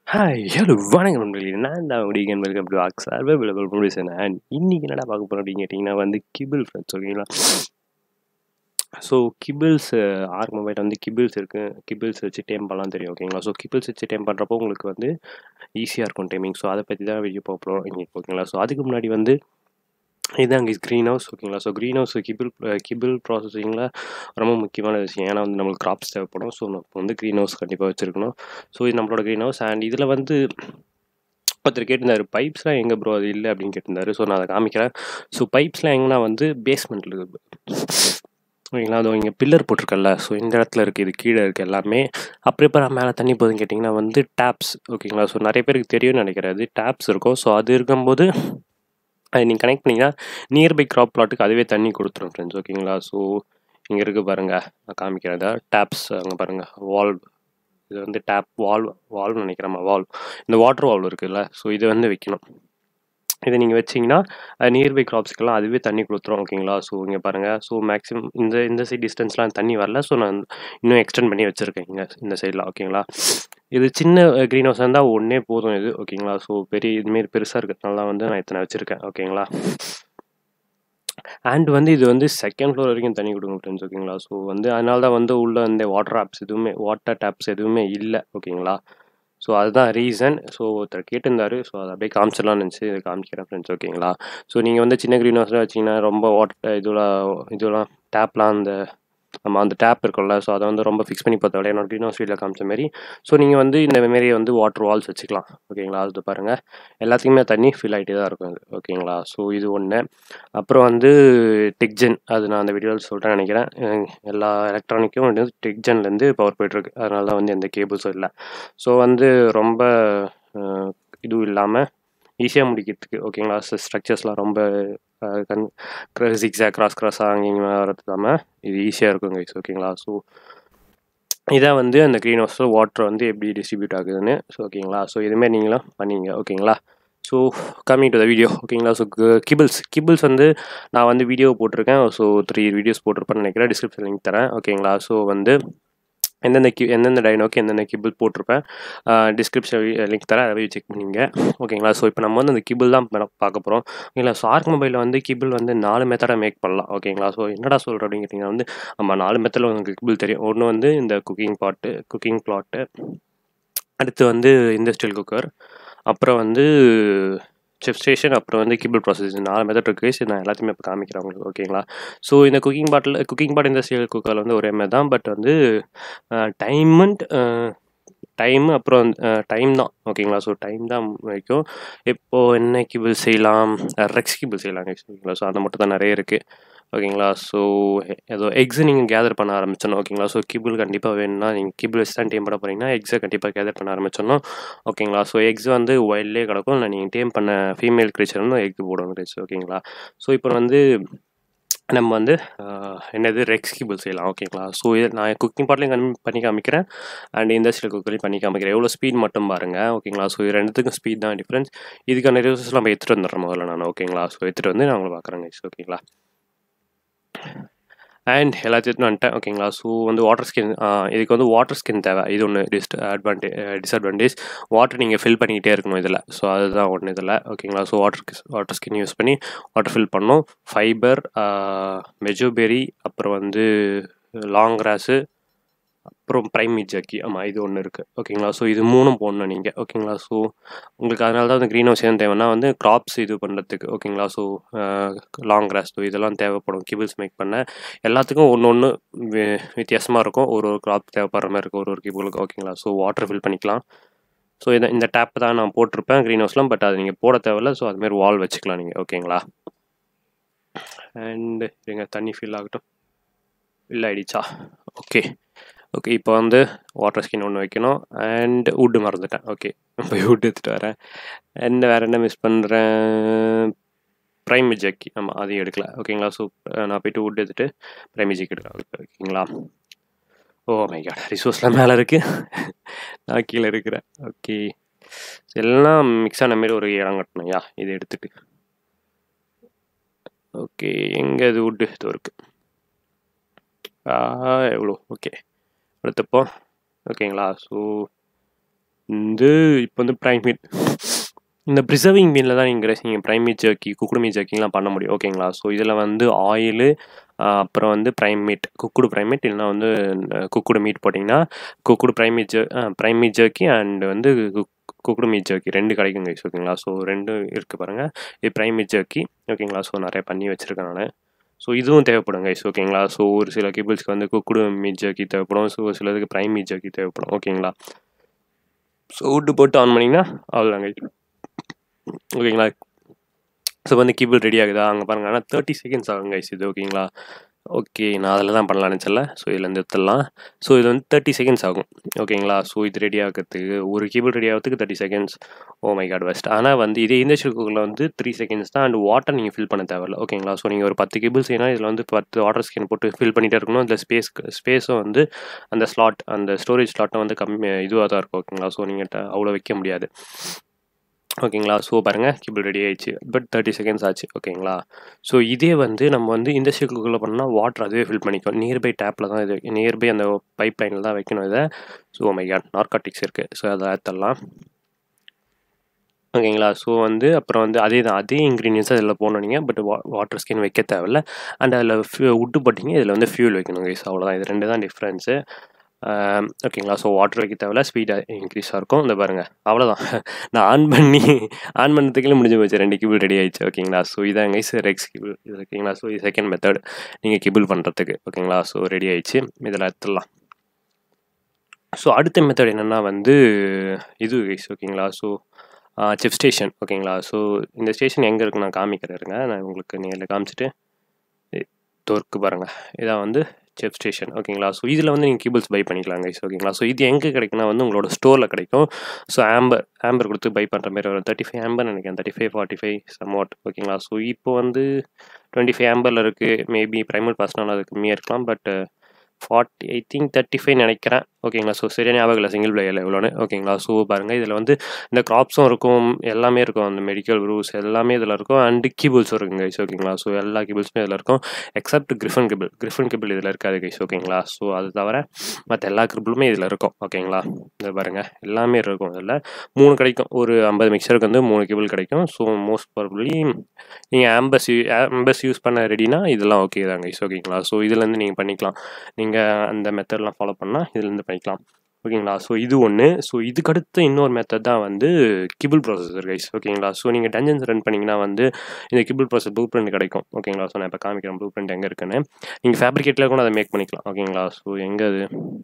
hi hello வணக்கம் நண்பர்களே நான் தான் முடிகன் welcome to ox available producer and இன்றைக்கி என்னடா பார்க்க போகிறோம் அப்படின்னு கேட்டிங்கன்னா வந்து கிபிள் ஃப்ரெண்ட்ஸ் ஓகேங்களா ஸோ கிபிள்ஸ் ஆர்க் மொபைல் வந்து கிபிள்ஸ் இருக்குது கிபிள்ஸ் வச்சு டேம் பண்ணலாம் தெரியும் ஓகேங்களா ஸோ கிபிள்ஸ் வச்சு டேம் பண்ணுறப்போ உங்களுக்கு வந்து ஈஸியாக இருக்கும் டைமிங் ஸோ அதை பற்றி தான் வீடியோ பார்க்க போகிறோம் இன்றைக்கி ஓகேங்களா ஸோ அதுக்கு முன்னாடி வந்து இதுதாங்க இஸ் க்ரீன் ஹவுஸ் ஓகேங்களா so green house kibble kibble ப்ராசஸிங்கில் ரொம்ப முக்கியமான விஷயம் ஏன்னா வந்து நம்மளுக்கு கிராப்ஸ் தேவைப்படும் ஸோ நம்ம வந்து க்ரீன் ஹவுஸ் கண்டிப்பாக வச்சுருக்கணும் ஸோ இது நம்மளோட க்ரீன் ஹவுஸ் அண்ட் இதில் வந்து ஒருத்தர் கேட்டிருந்தாரு பைப்ஸ்லாம் எங்கே ப்ரோ அது இல்லை அப்படின்னு கேட்டிருந்தாரு ஸோ நான் அதை காமிக்கிறேன் ஸோ பைப்ஸ்லாம் எங்கன்னா வந்து பேஸ்மெண்ட்டில் இருக்குது ஓகேங்களா அது இங்கே பில்லர் போட்டிருக்கல ஸோ இந்த இடத்துல இருக்குது இது கீழே இருக்குது எல்லாமே அப்புறம் இப்போ மேலே தண்ணி போகுதுன்னு கேட்டிங்கன்னா வந்து டேப்ஸ் ஓகேங்களா ஸோ நிறைய பேருக்கு தெரியும்னு நினைக்கிறேன் அது டேப்ஸ் இருக்கும் ஸோ அது இருக்கும்போது அது நீங்கள் கனெக்ட் பண்ணிங்கன்னா நியர்பை க்ராப் பிளாட்டுக்கு அதுவே தண்ணி கொடுத்துரும் ஃப்ரெண்ட்ஸ் ஓகேங்களா ஸோ இங்கே இருக்குது பாருங்கள் நான் காமிக்கிறதா டேப்ஸ் அங்கே பாருங்கள் வால்வ் இது வந்து டேப் வால்வ் வால்வ்னு நினைக்கிறேன் வால்வ் இந்த வாட்டர் வால்வ் இருக்குல்ல ஸோ இது வந்து வைக்கணும் இதை நீங்கள் வச்சிங்கன்னா நியர்பை க்ராப்ஸ்க்கெல்லாம் அதுவே தண்ணி கொடுத்துரும் ஓகேங்களா ஸோ இங்கே பாருங்கள் ஸோ மேக்ஸிமம் இந்த இந்த சைட் டிஸ்டன்ஸ்லாம் தண்ணி வரல ஸோ நான் இன்னும் எக்ஸ்டெண்ட் பண்ணி வச்சுருக்கேன் இங்கே இந்த சைடில் ஓகேங்களா இது சின்ன க்ரீன் ஹவுஸ் இருந்தால் ஒன்றே போதும் இது ஓகேங்களா ஸோ பெரிய இதுமாரி பெருசாக இருக்கிறதுனால வந்து நான் இத்தனை வச்சுருக்கேன் ஓகேங்களா அண்ட் வந்து இது வந்து செகண்ட் ஃப்ளோர் வரைக்கும் தண்ணி கொடுங்க ஃப்ரெண்ட்ஸ் ஓகேங்களா ஸோ வந்து அதனால தான் வந்து உள்ள இந்த வாட்டர் ஆப்ஸ் எதுவுமே வாட்டர் டேப்ஸ் எதுவுமே இல்லை ஓகேங்களா ஸோ அதுதான் ரீசன் ஸோ ஒருத்தர் கேட்டிருந்தாரு ஸோ அதை அப்படியே காமிச்சிடலாம்னு நினச்சி இதை காமிக்கிறேன் ஃப்ரெண்ட்ஸ் ஓகேங்களா ஸோ நீங்கள் வந்து சின்ன க்ரீன் ஹவுஸில் வச்சிங்கன்னா ரொம்ப வாட்டர் இதெல்லாம் இதெல்லாம் டேப்லாம் அந்த நம்ம அந்த டேப் இருக்கும்ல ஸோ அதை வந்து ரொம்ப ஃபிக்ஸ் பண்ணி பார்த்தா என்னோட க்ரீன் ஹவுஸ் வீட்டில் காமிச்ச மாரி ஸோ நீங்கள் வந்து இந்த மாரி வந்து வாட்டர் வால்ஸ் வச்சுக்கலாம் ஓகேங்களா அது பாருங்கள் எல்லாத்துக்குமே தண்ணி ஃபில் ஆகிட்டே தான் இருக்கும் அது ஓகேங்களா ஸோ இது ஒன்று அப்புறம் வந்து டெக்ஜென் அது நான் அந்த வீடியோவில் சொல்கிறேன் நினைக்கிறேன் எல்லா எலக்ட்ரானிக்கும் வந்து டெக்ஜென்லேருந்து பவர் போய்ட்டுருக்கு அதனால தான் வந்து எந்த கேபிள்ஸும் இல்லை ஸோ வந்து ரொம்ப இதுவும் இல்லாமல் ஈஸியாக முடிக்கிறதுக்கு ஓகேங்களா ஸ்ட்ரக்சர்ஸ்லாம் ரொம்ப கன் ஜிக்ஸாக் கிராஸ் கிராஸாக அங்கேயும் வரது இல்லாமல் இது ஈஸியாக இருக்கும் கைஸ் ஓகேங்களா ஸோ இதான் வந்து அந்த க்ரீன் ஹவுஸில் வாட்டர் வந்து எப்படி டிஸ்ட்ரிபியூட் ஆகுதுன்னு ஸோ ஓகேங்களா ஸோ இதுமாரி நீங்களும் பண்ணிங்க ஓகேங்களா so coming to the video ஓகேங்களா ஸோ கிபிள்ஸ் கிபிள்ஸ் வந்து நான் வந்து வீடியோ போட்டிருக்கேன் ஸோ த்ரீ வீடியோஸ் போட்டிருப்பேன்னு நினைக்கிறேன் டிஸ்கிரிப்ஷன் லிங்க் தரேன் ஓகேங்களா ஸோ வந்து எந்தெந்த கி எந்தெந்த டைனோக்கு எந்தெந்த கிபிள் போட்டிருப்பேன் டிஸ்கிரிப்ஷன் லிங்க் தரேன் அதை செக் பண்ணிங்க ஓகேங்களா ஸோ இப்போ நம்ம வந்து அந்த கிபிள் தான் பார்க்க போகிறோம் ஓகேங்களா ஸோ ஆர்க் மொபைலில் வந்து கிபிள் வந்து நாலு மெத்தடாக மேக் பண்ணலாம் ஓகேங்களா ஸோ என்னடா சொல்கிறேன் அப்படின்னு கேட்டிங்கன்னா வந்து நம்ம நாலு மெத்தடில் உங்களுக்கு கிபிள் தெரியும் ஒன்று வந்து இந்த குக்கிங் பாட்டு குக்கிங் பிளாட்டு அடுத்து வந்து இண்டஸ்ட்ரியல் குக்கர் அப்புறம் வந்து செஃப் ஸ்டேஷன் அப்புறம் வந்து கிபிள் ப்ராசஸ் நாலு மெத்தட் இருக்குது சரி நான் எல்லாத்தையுமே இப்போ காமிக்கிறேன் உங்களுக்கு ஓகேங்களா ஸோ இந்த குக்கிங் பாட்டில் குக்கிங் பாட் இண்டஸ்ட்ரியல் குக்கரில் வந்து ஒரே மாதிரி தான் பட் வந்து டைம் அண்ட் டைம் அப்புறம் டைம் தான் ஓகேங்களா ஸோ டைம் தான் வைக்கும் இப்போது என்ன கிபிள் செய்யலாம் ரெக்ஸ் கிபிள் செய்யலாம் ஓகேங்களா ஸோ அந்த மட்டும் தான் நிறைய இருக்குது ஓகேங்களா ஸோ ஏதோ எக்ஸை நீங்கள் கேதர் பண்ண ஆரம்பிச்சிடணும் ஓகேங்களா ஸோ கிபிள் கண்டிப்பாக வேணும்னா நீங்கள் கிபிள் வச்சு தான் டேம் பண்ண போகிறீங்கன்னா எக்ஸை கண்டிப்பாக கேதர் பண்ண ஆரம்பிச்சிடணும் ஓகேங்களா ஸோ எக்ஸ் வந்து ஒயிலே கிடக்கும் இல்லை நீங்கள் டேம் பண்ண ஃபீமேல் கிரீச்சர் வந்து எக் போடும் கிரீச்சர் ஓகேங்களா ஸோ இப்போ வந்து நம்ம வந்து என்னது ரெக்ஸ் கிபிள் செய்யலாம் ஓகேங்களா ஸோ இதை நான் குக்கிங் பாட்லையும் கம்மி பண்ணி காமிக்கிறேன் அண்ட் இண்டஸ்ட்ரியல் குக்கர்லையும் பண்ணி காமிக்கிறேன் எவ்வளோ ஸ்பீட் மட்டும் பாருங்கள் ஓகேங்களா ஸோ இது ரெண்டுத்துக்கும் ஸ்பீட் தான் டிஃப்ரென்ஸ் இதுக்கான ரிசோர்ஸஸ் நம்ம எடுத்துகிட்டு வந்துடுறோம் முதல்ல நான் ஓகேங்களா ஸோ எடுத்துகிட்டு வந்து நான் உங்களை பார்க்குறேன் ஓகேங்களா அண்ட் எல்லாத்தையும் வந்துட்டேன் ஓகேங்களா ஸோ வந்து வாட்டர் ஸ்கின் இதுக்கு வந்து வாட்டர் ஸ்கின் தேவை இது ஒன்று டிஸ்ட் அட்வான்டேஜ் டிஸ்அட்வான்டேஜ் வாட்டர் நீங்கள் ஃபில் பண்ணிக்கிட்டே இருக்கணும் இதில் ஸோ அதுதான் ஒன்று இதில் ஓகேங்களா so water water skin use பண்ணி வாட்டர் ஃபில் பண்ணணும் ஃபைபர் மெஜோபெரி அப்புறம் வந்து லாங் கிராஸு அப்புறம் ப்ரைமி ஜக்கி ஆமாம் இது ஒன்று இருக்குது ஓகேங்களா ஸோ இது மூணும் போடணும் நீங்கள் ஓகேங்களா ஸோ உங்களுக்கு அதனால தான் வந்து க்ரீன் ஹவுஸ் ஏன் தேவைன்னா வந்து க்ராப்ஸ் இது பண்ணுறதுக்கு ஓகேங்களா ஸோ லாங் கிராஸ் இதெல்லாம் தேவைப்படும் கிபிள்ஸ் மேக் பண்ண எல்லாத்துக்கும் ஒன்று ஒன்று வித்தியாசமாக இருக்கும் ஒரு ஒரு க்ராப் தேவைப்படுற மாதிரி இருக்கும் ஒரு ஒரு கிபிளுக்கு ஓகேங்களா ஸோ வாட்டர் ஃபில் பண்ணிக்கலாம் ஸோ இதை இந்த டேப் தான் நான் போட்டிருப்பேன் க்ரீன் ஹவுஸ்லாம் பட் அது நீங்கள் போட தேவையில்ல ஸோ அதுமாரி வால் வச்சுக்கலாம் நீங்கள் ஓகேங்களா அண்டு எங்கள் தண்ணி ஃபில் ஆகட்டும் இல்லை ஆயிடுச்சா ஓகே ஓகே இப்போ வந்து வாட்டர் ஸ்கின் ஒன்று வைக்கணும் அண்ட் வுட்டு மறந்துட்டேன் ஓகே போய் வுட் எடுத்துகிட்டு வரேன் அண்ட் வேறு என்ன மிஸ் பண்ணுறேன் ப்ரைம் ஜக்கி ஆமாம் அதையும் எடுக்கல ஓகேங்களா ஸோ நான் போய்ட்டு வுட் எடுத்துகிட்டு ப்ரைம் ஜக்கி எடுக்கிறேன் ஓகேங்களா ஓ மை காட் ரிசோர்ஸ்லாம் மேலே இருக்குது நான் கீழே இருக்கிறேன் ஓகே எல்லாம் மிக்ஸ் ஆன மாரி ஒரு இடம் கட்டணும் யா இதை எடுத்துட்டு ஓகே எங்கே இது வுட்டு இது இருக்குது எவ்வளோ ஓகே எடுத்துப்போம் ஓகேங்களா ஸோ வந்து இப்போ வந்து ப்ரைம் மீட் இந்த ப்ரிசர்விங் மீனில் தான் நீங்கள் நீங்கள் prime meat jerky cooked meat ஜர்க்கிலாம் பண்ண முடியும் ஓகேங்களா ஸோ இதில் வந்து ஆயிலு அப்புறம் வந்து prime meat cooked prime meat இல்லைனா வந்து குக்குடு மீட் போட்டிங்கன்னா குக்குடு ப்ரைம் மீட் ஜர் ப்ரைம் மீட் ஜர்க்கி அண்ட் வந்து குக்குடு மீட் ஜர்க்கி ரெண்டு கிடைக்கும் கைஸ் ஓகேங்களா ஸோ ரெண்டும் இருக்குது பாருங்கள் இது ப்ரைம் மீட் ஜர்க்கி ஓகேங்களா ஸோ நிறைய பண்ணி வச்சுருக்கேன் நான் ஸோ இதுவும் தேவைப்படும் கைஸ் ஓகேங்களா ஸோ ஒரு சில கேபிள்ஸ்க்கு வந்து குக்குடு மீட் ஜர்க்கி தேவைப்படும் ஸோ ஒரு சிலதுக்கு ப்ரைம் மீட் ஜர்க்கி தேவைப்படும் ஓகேங்களா ஸோ விட்டு போட்டு ஆன் பண்ணிங்கன்னா அவ்வளோதான் கைஸ் ஓகேங்களா ஸோ வந்து கீபிள் ரெடி ஆகுதா அங்கே பாருங்கள் ஆனால் தேர்ட்டி செகண்ட்ஸ் ஆகும் கைஸ் இது ஓகேங்களா ஓகே நான் அதில் தான் பண்ணலான்னு நினச்சல ஸோ இதுலேருந்து எடுத்துடலாம் ஸோ இது வந்து தேர்ட்டி செகண்ட்ஸ் ஆகும் ஓகேங்களா ஸோ இது ரெடி ஆகிறதுக்கு ஒரு கீபிள் ரெடி ஆகிறதுக்கு thirty seconds oh my god waste ஆனால் வந்து இதே இந்த குக்கரில் வந்து த்ரீ செகண்ட்ஸ் தான் அண்ட் வாட்டர் நீங்கள் ஃபில் பண்ண தேவையில்ல ஓகேங்களா ஸோ நீங்கள் ஒரு பத்து கேபிள்ஸ் ஏன்னா இதில் வந்து பத்து வாட்டர் ஸ்கேன் போட்டு ஃபில் பண்ணிகிட்டே இருக்கணும் இதில் ஸ்பேஸ் ஸ்பேஸும் வந்து அந்த ஸ்லாட் அந்த ஸ்டோரேஜ் ஸ்லாட்டும் வந்து கம்மி இதுவாக தான் இருக்கும் ஓகேங்களா ஸோ நீங்கள் அவ்வளோ வைக்க முடியாது ஓகேங்களா ஸோ பாருங்கள் கிபிள் ரெடி ஆயிடுச்சு பட் தேர்ட்டி செகண்ட்ஸ் ஆச்சு ஓகேங்களா ஸோ இதே வந்து நம்ம வந்து இண்டஸ்ட்ரி குக்கில் பண்ணால் வாட்டர் அதுவே ஃபில் பண்ணிக்கும் நியர்பை டேப்பில் தான் இது நியர்பை அந்த பைப் லைனில் தான் வைக்கணும் இதை ஸோ மை காட் நார்காட்டிக்ஸ் இருக்குது ஸோ அதை ஏற்றலாம் ஓகேங்களா ஸோ வந்து அப்புறம் வந்து அதே தான் அதே இன்க்ரீடியன்ஸ் அதில் போடணும் நீங்கள் பட் வா வாட்டர் ஸ்கின் வைக்க தேவையில்ல அண்ட் அதில் ஃபியூ உட்டு போட்டிங்க இதில் வந்து ஃபியூல் வைக்கணும் கைஸ் அவ்வளோதான் இது ரெண்டு தான் டிஃப்ரென்ஸு ஓகேங்களா ஸோ வாட்டர் வைக்க தேவையில்ல ஸ்பீடாக இன்க்ரீஸாக இருக்கும் இந்த பாருங்கள் அவ்வளோதான் நான் ஆன் பண்ணி ஆன் பண்ணதுக்குள்ளே முடிஞ்சு போச்சு ரெண்டு கிபிள் ரெடி ஆயிடுச்சு ஓகேங்களா ஸோ இதான் கைஸ் ரெக்ஸ் கிபிள் இது ஓகேங்களா ஸோ இது செகண்ட் மெத்தட் நீங்கள் கிபிள் பண்ணுறதுக்கு ஓகேங்களா ஸோ ரெடி ஆயிடுச்சு இதில் எடுத்துடலாம் ஸோ அடுத்த மெத்தட் என்னென்னா வந்து இது கைஸ் ஓகேங்களா ஸோ சிப் ஸ்டேஷன் ஓகேங்களா ஸோ இந்த ஸ்டேஷன் எங்கே இருக்குன்னு நான் காமிக்கிறேன் இருங்க நான் உங்களுக்கு நேரில் காமிச்சிட்டு தோற்கு பாருங்கள் இதான் வந்து செப் ஸ்டேஷன் ஓகேங்களா ஸோ இதில் வந்து நீங்கள் கேபிள்ஸ் பை பண்ணிக்கலாம் கைஸ் ஓகேங்களா ஸோ இது எங்கே கிடைக்குன்னா வந்து உங்களோட ஸ்டோரில் கிடைக்கும் ஸோ ஆம்பர் ஆம்பர் கொடுத்து பை பண்ணுற மாதிரி வரும் தேர்ட்டி ஃபைவ் ஆம்பர் நினைக்கிறேன் thirty five forty five somewhat ஓகேங்களா ஸோ இப்போ வந்து டுவெண்ட்டி ஃபைவ் ஆம்பரில் இருக்குது மேபி ப்ரைமர் பர்சனல் அது கம்மியாக இருக்கலாம் but forty I think thirty five நினைக்கிறேன் ஓகேங்களா ஸோ சரியான ஞாபகம் இல்லை சிங்கிள் பிளேயரில் எவ்வளோன்னு ஓகேங்களா ஸோ பாருங்கள் இதில் வந்து இந்த க்ராப்ஸும் இருக்கும் எல்லாமே இருக்கும் அந்த மெடிக்கல் ரூஸ் எல்லாமே இதில் இருக்கும் அண்டு கீபிள்ஸும் இருக்குங்க கைஸ் ஓகேங்களா ஸோ எல்லா கீபிள்ஸுமே இதில் இருக்கும் except griffin kibble griffin kibble இதில் இருக்காது கைஸ் ஓகேங்களா ஸோ அது தவிர மற்ற எல்லா கிபிளுமே இதில் இருக்கும் ஓகேங்களா இதை பாருங்கள் எல்லாமே இருக்கும் இதில் மூணு கிடைக்கும் ஒரு ஐம்பது மிக்சருக்கு வந்து மூணு கிபிள் கிடைக்கும் ஸோ மோஸ்ட் ப்ராபப்ளி நீங்கள் ஆம்பஸ் ஆம்பஸ் யூஸ் பண்ண ரெடினா இதெல்லாம் ஓகே தான் கைஸ் ஓகேங்களா ஸோ இதுலேருந்து நீங்கள் பண்ணிக்கலாம் நீங்கள் அந்த மெத்தட்லாம் ஃபாலோ பண்ணால் இதுலேருந்து பண்ணிக்கலாம் ஓகேங்களா ஸோ இது ஒன்று ஸோ இதுக்கடுத்து இன்னொரு மெத்தட் தான் வந்து கிபிள் ப்ராசஸர் கைஸ் ஓகேங்களா ஸோ நீங்கள் டஞ்சன்ஸ் ரன் பண்ணிங்கன்னா வந்து இந்த கிபிள் ப்ராசஸ் ப்ளூ பிரிண்ட் கிடைக்கும் ஓகேங்களா ஸோ நான் இப்போ காமிக்கிறேன் ப்ளூ பிரிண்ட் எங்கே இருக்குன்னு நீங்கள் ஃபேப்ரிகேட்டில் கூட அதை மேக் பண்ணிக்கலாம் ஓகேங்களா ஸோ எங்கே அது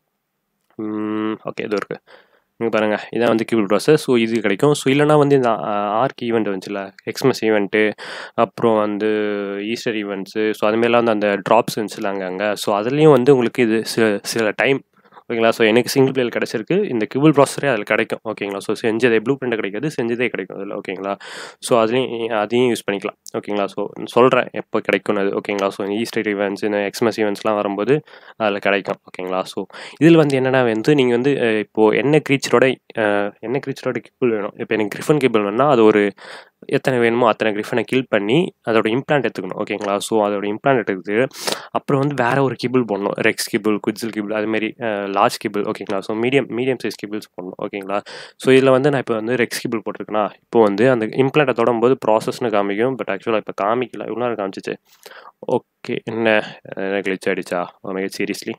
ஓகே இது இருக்குது இங்கே பாருங்கள் இதான் வந்து கிபிள் ப்ராசஸ் ஸோ இது கிடைக்கும் ஸோ இல்லைனா வந்து இந்த ஆர்க் ஈவெண்ட் வந்துச்சுல எக்ஸ்மஸ் ஈவெண்ட்டு அப்புறம் வந்து ஈஸ்டர் ஈவெண்ட்ஸு ஸோ அதுமாரிலாம் வந்து அந்த ட்ராப்ஸ் இருந்துச்சுல அங்கே அங்கே ஸோ அதுலேயும் வந்து உங்களுக்கு இது சில சில டைம் ஓகேங்களா ஸோ எனக்கு சிங்கிள் பிளேயர் கிடச்சிருக்கு இந்த கிபிள் ப்ராசரே அதில் கிடைக்கும் ஓகேங்களா ஸோ செஞ்சதே ப்ளூ பிரிண்ட் கிடைக்காது செஞ்சதே கிடைக்கும் அதில் ஓகேங்களா ஸோ அதுலேயும் அதையும் யூஸ் பண்ணிக்கலாம் ஓகேங்களா ஸோ சொல்கிறேன் எப்போ கிடைக்கும் அது ஓகேங்களா ஸோ ஈஸ்டர் ஈவெண்ட்ஸ் இந்த எக்ஸ்மஸ் ஈவெண்ட்ஸ்லாம் வரும்போது அதில் கிடைக்கும் ஓகேங்களா ஸோ இதில் வந்து என்னென்னா வந்து நீங்கள் வந்து இப்போது என்ன க்ரீச்சரோட என்ன க்ரீச்சரோட கிபிள் வேணும் இப்போ எனக்கு கிரிஃபன் கிபிள் வேணும்னா அது ஒரு எத்தனை வேணுமோ அத்தனை கிரிஃபனை கில் பண்ணி அதோட இம்ப்ளான்ட் எடுத்துக்கணும் ஓகேங்களா ஸோ அதோட இம்ப்ளான்ட் எடுத்துக்கிட்டு அப்புறம் வந்து வேற ஒரு கிபிள் போடணும் ரெக்ஸ் கிபிள் குஜில் கிபிள் அதுமாரி லார்ஜ் கிபிள் ஓகேங்களா so medium medium size kibbles போடணும் ஓகேங்களா ஸோ இதில் வந்து நான் இப்போ வந்து ரெக்ஸ் கிபிள் போட்டிருக்கேன்னா இப்போ வந்து அந்த இம்ப்ளான்ட்டை தொடரும்போது ப்ராசஸ்னு காமிக்கும் பட் ஆக்சுவலாக இப்போ காமிக்கல இவ்வளோ நேரம் காமிச்சிச்சு ஓகே என்ன என்ன கிளிச் ஆகிடுச்சா மிக சீரியஸ்லி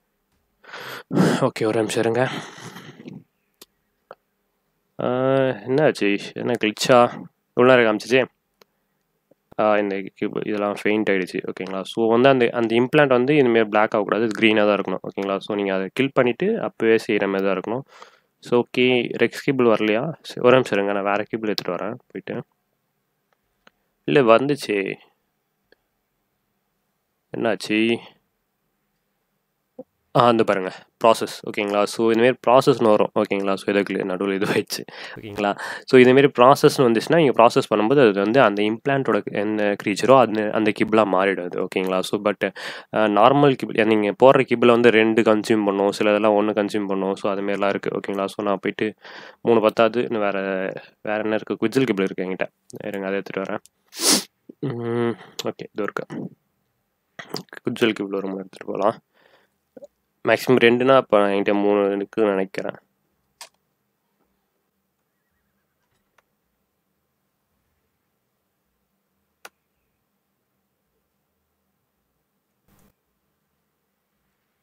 ஓகே ஒரு நிமிஷம் இருங்க என்னாச்சு என்ன கிளிச்சா இவ்வளோ நேரம் காமிச்சிச்சு இந்த இதெல்லாம் ஃபெயிண்ட் ஆகிடுச்சு ஓகேங்களா ஸோ வந்து அந்த அந்த இம்ப்ளான்ட் வந்து இதுமாரி பிளாக் ஆகக்கூடாது க்ரீனாக தான் இருக்கணும் ஓகேங்களா ஸோ நீங்கள் அதை கில் பண்ணிவிட்டு அப்போவே செய்கிற மாதிரி தான் இருக்கணும் ஸோ ஓகே ரெக்ஸ் கிபிள் வரலையா ஒரு நிமிஷம் இருங்க நான் வேறு கிபிள் எடுத்துகிட்டு வரேன் போயிட்டு இல்லை வந்துச்சு என்னாச்சு ஆ அந்த பாருங்கள் ப்ராசஸ் ஓகேங்களா ஸோ இதுமாரி ப்ராசஸ்னு வரும் ஓகேங்களா ஸோ இதுக்கு நடுவில் இது வச்சு ஓகேங்களா ஸோ இதுமாரி ப்ராசஸ்னு வந்துச்சுன்னா நீங்கள் ப்ராசஸ் பண்ணும்போது அது வந்து அந்த இம்ப்ளான்ட்டோட என்ன க்ரீச்சரோ அது அந்த கிபிளாக மாறிடும் அது ஓகேங்களா ஸோ பட் நார்மல் கிபிள் நீங்கள் போடுற கிபிளை வந்து ரெண்டு கன்சியூம் பண்ணும் சில இதெல்லாம் ஒன்று கன்சியூம் பண்ணும் ஸோ அதுமாரிலாம் இருக்குது ஓகேங்களா ஸோ நான் போயிட்டு மூணு பத்தாவது இன்னும் வேறு வேறு என்ன இருக்குது குஜில் கிபிள் இருக்குது என்கிட்ட இருங்க அதை எடுத்துகிட்டு வரேன் ஓகே இது இருக்கு குஜில் கிபிள் ஒரு மூணு எடுத்துகிட்டு போகலாம் மேக்ஸிமம் ரெண்டுனா இப்போ என்கிட்ட மூணு இருக்குன்னு நினைக்கிறேன்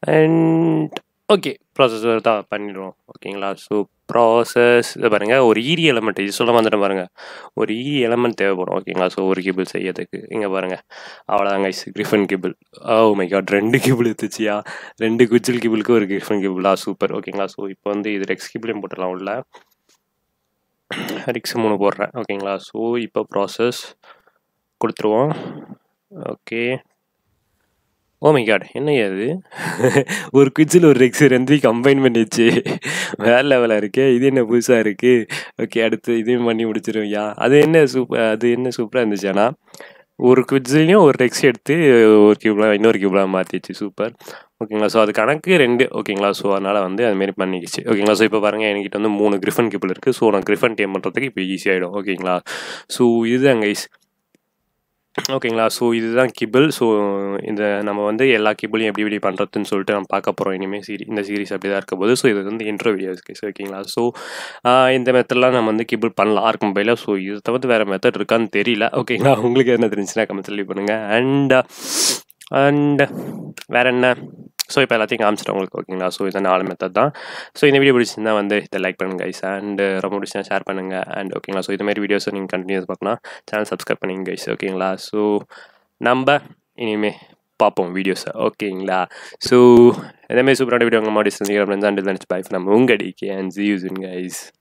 அண்ட் ஓகே ப்ராசஸர் தான் பண்ணிடுவோம் ஓகேங்களா ஸோ ப்ராசஸ் இதை பாருங்கள் ஒரு ஈரி எலமெண்ட் இது சொல்ல வந்துட்டேன் பாருங்கள் ஒரு ஈரி எலமெண்ட் தேவைப்படும் ஓகேங்களா ஸோ ஒரு கேபிள் செய்யறதுக்கு இங்கே பாருங்கள் அவ்வளோதாங்க griffin kibble oh my god ரெண்டு கேபிள் எடுத்துச்சியா ரெண்டு குஜில் கேபிளுக்கு ஒரு கிரிஃபன் கேபிளா சூப்பர் ஓகேங்களா ஸோ இப்போ வந்து இது ரெக்ஸ் கேபிளையும் போட்டுடலாம் உள்ள ரிக்ஸ் மூணு போடுறேன் ஓகேங்களா ஸோ இப்போ ப்ராசஸ் கொடுத்துருவோம் ஓகே ஓ மை காட் என்ன அது ஒரு குச்சில் ஒரு ரெக்ஸ் ரெண்டையும் கம்பைன் பண்ணிச்சு வேற லெவலாக இருக்கே இது என்ன புதுசாக இருக்குது ஓகே அடுத்து இதையும் பண்ணி முடிச்சிருவியா அது என்ன சூப்பர் அது என்ன சூப்பராக இருந்துச்சு ஆனால் ஒரு குஜ்லையும் ஒரு ரெக்ஸ் எடுத்து ஒரு கியூப்லாம் இன்னொரு கியூப்லாம் மாற்றிச்சு சூப்பர் ஓகேங்களா ஸோ அது கணக்கு ரெண்டு ஓகேங்களா ஸோ அதனால் வந்து அதுமாரி பண்ணிக்கிச்சு ஓகேங்களா ஸோ இப்போ பாருங்கள் என்கிட்ட வந்து மூணு கிரிஃபன் கிபிள் இருக்குது ஸோ நான் கிரிஃபன் டேம் பண்ணுறதுக்கு இப்போ ஈஸியாகிடும் ஓகேங்களா ஸோ இதுதான் கைஸ் ஓகேங்களா ஸோ இதுதான் கிபிள் ஸோ இந்த நம்ம வந்து எல்லா கிபிளையும் எப்படி எப்படி பண்ணுறதுன்னு சொல்லிட்டு நம்ம பார்க்க போகிறோம் இனிமேல் சீரி இந்த சீரிஸ் அப்படி தான் இருக்க போது ஸோ இது வந்து இன்ட்ரோ வீடியோஸ் கேஸ் ஓகேங்களா ஸோ இந்த மெத்தட்லாம் நம்ம வந்து கிபிள் பண்ணலாம் ஆர்க் மொபைலில் ஸோ இது தவிர்த்து வேறு மெத்தட் இருக்கான்னு தெரியல ஓகேங்களா உங்களுக்கு என்ன தெரிஞ்சுன்னா கமெண்ட் சொல்லி பண்ணுங்கள் அண்ட் அண்ட் வேறு என்ன ஸோ இப்போ எல்லாத்தையும் காமிச்சிட்டேன் உங்களுக்கு ஓகேங்களா ஸோ இதை நாலு மெத்தட் தான் ஸோ இந்த வீடியோ பிடிச்சிருந்தா வந்து இதை லைக் பண்ணுங்கள் கைஸ் அண்ட் ரொம்ப பிடிச்சா ஷேர் பண்ணுங்கள் அண்ட் ஓகேங்களா ஸோ இதுமாரி வீடியோஸை நீங்கள் கண்டினியூஸ் பார்க்கலாம் சேனல் சப்ஸ்கிரைப் பண்ணிங்க கைஸ் ஓகேங்களா ஸோ நம்ம இனிமேல் பார்ப்போம் வீடியோஸை ஓகேங்களா ஸோ இதேமாரி சூப்பரான வீடியோ உங்கள் மாடி செஞ்சுக்கிறேன் ஃப்ரெண்ட்ஸ் அண்ட் நினச்சி பை நம்ம உங்கள் டிகே அண்ட் சி யூஸ் கைஸ்